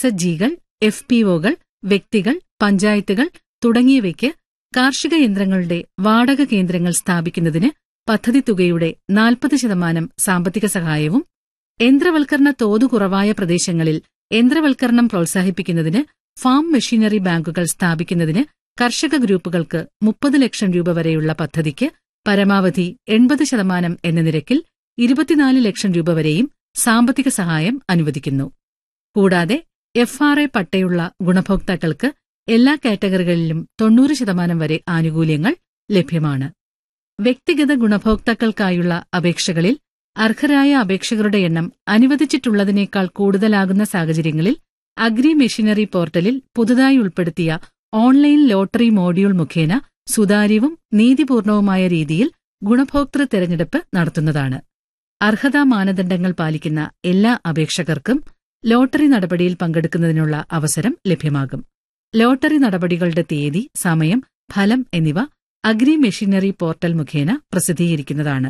S H ജികൾ F P ഒകൾ വ്യക്തികൾ പഞ്ചായത്തുകൾ തുടങ്ങിയവയ്ക്ക് കാർഷിക യന്ത്രങ്ങളുടെ വാടക കേന്ദ്രങ്ങൾ സ്ഥാപിക്കുന്നതിന് പദ്ധതി തുകയുടെ നാൽപ്പത് ശതമാനം സാമ്പത്തിക സഹായവും യന്ത്രവൽക്കരണ തോത് കുറവായ പ്രദേശങ്ങളിൽ യന്ത്രവൽക്കരണം പ്രോത്സാഹിപ്പിക്കുന്നതിന് ഫാം മെഷീനറി ബാങ്കുകൾ സ്ഥാപിക്കുന്നതിന് കർഷക ഗ്രൂപ്പുകൾക്ക് മുപ്പത് ലക്ഷം രൂപ വരെയുള്ള പദ്ധതിക്ക് പരമാവധി എൺപത് ശതമാനം എന്ന നിരക്കിൽ ഇരുപത്തിനാല് ലക്ഷം രൂപ വരെയും സാമ്പത്തിക സഹായം അനുവദിക്കുന്നു കൂടാതെ എഫ് ആർ എ പട്ടയുള്ള ഗുണഭോക്താക്കൾക്ക് എല്ലാ കാറ്റഗറികളിലും തൊണ്ണൂറ് ശതമാനം വരെ ആനുകൂല്യങ്ങൾ ലഭ്യമാണ് വ്യക്തിഗത ഗുണഭോക്താക്കൾക്കായുള്ള അപേക്ഷകളിൽ അർഹരായ അപേക്ഷകരുടെ എണ്ണം അനുവദിച്ചിട്ടുള്ളതിനേക്കാൾ കൂടുതലാകുന്ന സാഹചര്യങ്ങളിൽ അഗ്രി മെഷീനറി പോർട്ടലിൽ പുതുതായി ഉൾപ്പെടുത്തിയ ഓൺലൈൻ ലോട്ടറി മോഡ്യൂൾ മുഖേന സുതാര്യവും നീതിപൂർണവുമായ രീതിയിൽ ഗുണഭോക്തൃ തെരഞ്ഞെടുപ്പ് നടത്തുന്നതാണ് അർഹതാ മാനദണ്ഡങ്ങൾ പാലിക്കുന്ന എല്ലാ അപേക്ഷകർക്കും ലോട്ടറി നടപടിയിൽ പങ്കെടുക്കുന്നതിനുള്ള അവസരം ലഭ്യമാകും ലോട്ടറി നടപടികളുടെ തീയതി സമയം ഫലം എന്നിവ അഗ്രി മെഷീനറി പോർട്ടൽ മുഖേന പ്രസിദ്ധീകരിക്കുന്നതാണ്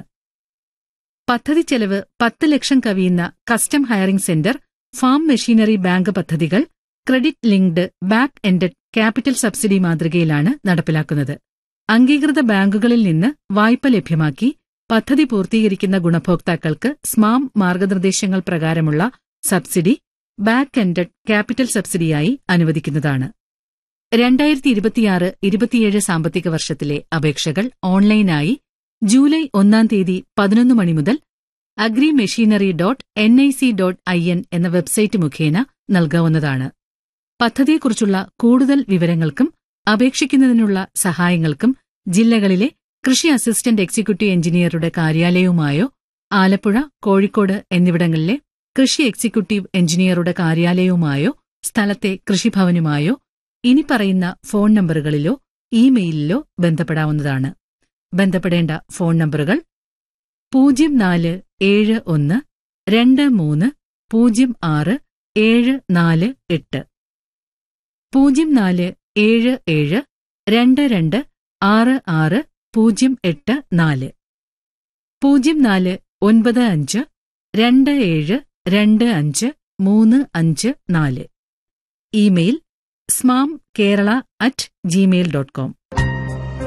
പദ്ധതി ചെലവ് പത്ത് ലക്ഷം കവിയുന്ന custom hiring centre farm machinery bank പദ്ധതികൾ credit linked back ended capital subsidy മാതൃകയിലാണ് നടപ്പിലാക്കുന്നത് അംഗീകൃത ബാങ്കുകളിൽ നിന്ന് വായ്പ ലഭ്യമാക്കി പദ്ധതി പൂർത്തീകരിക്കുന്ന ഗുണഭോക്താക്കൾക്ക് സ്മാം മാർഗനിർദ്ദേശങ്ങൾ പ്രകാരമുള്ള സബ്സിഡി ബാക്ക് എൻഡഡ് ക്യാപിറ്റൽ സബ്സിഡിയായി അനുവദിക്കുന്നതാണ് രണ്ടായിരത്തി ഇരുപത്തിയാറ് ഇരുപത്തിയേഴ് സാമ്പത്തിക വർഷത്തിലെ അപേക്ഷകൾ ഓൺലൈനായി ജൂലൈ ഒന്നാം തീയതി പതിനൊന്ന് മണി മുതൽ agri machinery dot N I C dot I N എന്ന വെബ്സൈറ്റ് മുഖേന നൽകാവുന്നതാണ് പദ്ധതിയെക്കുറിച്ചുള്ള കൂടുതൽ വിവരങ്ങൾക്കും അപേക്ഷിക്കുന്നതിനുള്ള സഹായങ്ങൾക്കും ജില്ലകളിലെ കൃഷി അസിസ്റ്റന്റ് എക്സിക്യൂട്ടീവ് എഞ്ചിനീയറുടെ കാര്യാലയവുമായോ ആലപ്പുഴ കോഴിക്കോട് എന്നിവിടങ്ങളിലെ കൃഷി എക്സിക്യൂട്ടീവ് എഞ്ചിനീയറുടെ കാര്യാലയവുമായോ സ്ഥലത്തെ കൃഷിഭവനുമായോ ഇനി പറയുന്ന ഫോൺ നമ്പറുകളിലോ ഇമെയിലിലോ ബന്ധപ്പെടാവുന്നതാണ് ബന്ധപ്പെടേണ്ട ഫോൺ നമ്പറുകൾ പൂജ്യം നാല് ഏഴ് ഒന്ന് രണ്ട് മൂന്ന് പൂജ്യം ആറ് ഏഴ് നാല് എട്ട് പൂജ്യം നാല് ഏഴ് ഏഴ് രണ്ട് രണ്ട് ആറ് ആറ് പൂജ്യം എട്ട് നാല് പൂജ്യം നാല് ഒൻപത് അഞ്ച് രണ്ട് ഏഴ് രണ്ട് അഞ്ച് മൂന്ന് അഞ്ച് നാല് email SMAM Kerala at Gmail dot com